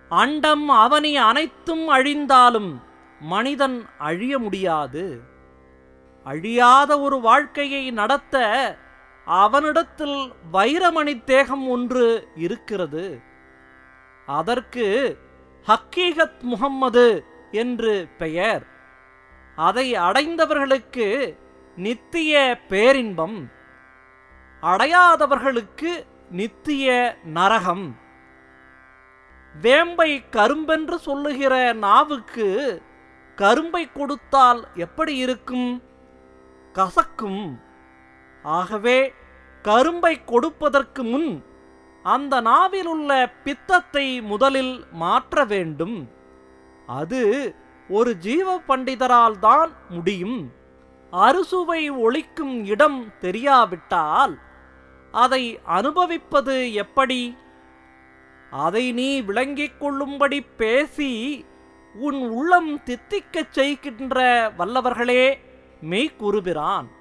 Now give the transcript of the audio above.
அண்டம் அவனி அனைத்தும் அழிந்தாலும் மனிதன் அழிய முடியாது அழியாத ஒரு வாழ்க்கையை நடத்த அவனிடத்தில் வைரமணி தேகம் ஒன்று இருக்கிறது அதற்கு ஹக்கீகத் முகம்மது என்று பெயர் அதை அடைந்தவர்களுக்கு நித்திய பேரின்பம் அடையாதவர்களுக்கு நித்திய நரகம் வேம்பை கரும்பென்று சொல்லுகிற நாவுக்கு கரும்பை கொடுத்தால் எப்படி இருக்கும் கசக்கும் ஆகவே கரும்பை கொடுப்பதற்கு முன் அந்த நாவில் உள்ள பித்தத்தை முதலில் மாற்ற வேண்டும் அது ஒரு ஜீவ பண்டிதரால் தான் முடியும் அறுசுவை ஒழிக்கும் இடம் தெரியாவிட்டால் அதை அனுபவிப்பது எப்படி அதை நீ விளங்கிக் கொள்ளும்படி பேசி உன் உள்ளம் தித்திக்கச் செய்கின்ற வல்லவர்களே மெய் கூறுகிறான்